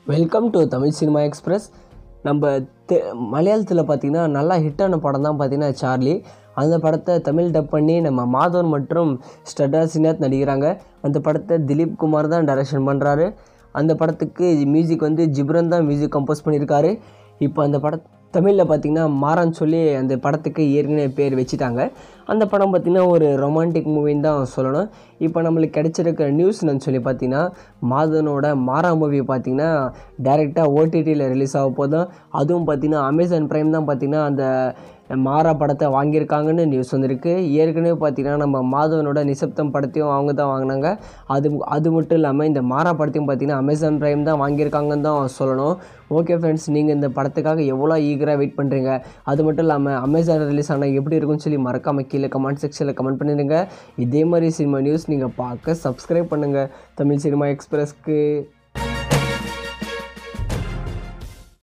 welcome to Tamil cinema express நம்ம தெ மலையாளத்தில் பார்த்தீங்கன்னா நல்லா ஹிட்டான படம் தான் பார்த்தீங்கன்னா சார்லி அந்த படத்தை தமிழ் டப் பண்ணி நம்ம மாதவன் மற்றும் ஸ்டடா சினாத் நடிக்கிறாங்க அந்த படத்தை திலீப் குமார் தான் டைரக்ஷன் பண்ணுறாரு அந்த படத்துக்கு மியூசிக் வந்து ஜிப்ரன் தான் மியூசிக் கம்போஸ் பண்ணியிருக்காரு இப்போ அந்த பட தமிழில் பார்த்தீங்கன்னா மாறான்னு சொல்லி அந்த படத்துக்கு ஏற்கனவே பேர் வச்சுட்டாங்க அந்த படம் பார்த்திங்கன்னா ஒரு ரொமான்டிக் மூவின்னு தான் சொல்லணும் இப்போ நம்மளுக்கு கிடைச்சிருக்க நியூஸ் என்னன்னு சொல்லி பார்த்தீங்கன்னா மாதனோட மாறா மூவி பார்த்தீங்கன்னா டைரெக்டாக ஓடிடியில் ரிலீஸ் ஆக போதும் அதுவும் பார்த்தீங்கன்னா அமேசான் ப்ரைம் தான் பார்த்தீங்கன்னா அந்த மாறா படத்தை வாங்கியிருக்காங்கன்னு நியூஸ் வந்திருக்கு ஏற்கனவே பார்த்தீங்கன்னா நம்ம மாதவனோட நிசப்தம் படத்தையும் அவங்க தான் வாங்கினாங்க அது அது மட்டும் இல்லாமல் இந்த மாறா படத்தையும் பார்த்தீங்கன்னா அமேசான் ப்ரைம் தான் வாங்கியிருக்காங்கன்னு தான் சொல்லணும் ஓகே ஃப்ரெண்ட்ஸ் நீங்கள் இந்த படத்துக்காக எவ்வளோ ஈகராக வெயிட் பண்ணுறீங்க அது மட்டும் இல்லாமல் அமேசான் ரிலீஸ் ஆனால் எப்படி இருக்கும்னு சொல்லி மறக்காமல் கீழே கமெண்ட் செக்ஷனில் கமெண்ட் பண்ணிடுங்க இதே மாதிரி சினிமா நியூஸ் நீங்கள் பார்க்க சப்ஸ்கிரைப் பண்ணுங்கள் தமிழ் சினிமா எக்ஸ்பிரஸ்க்கு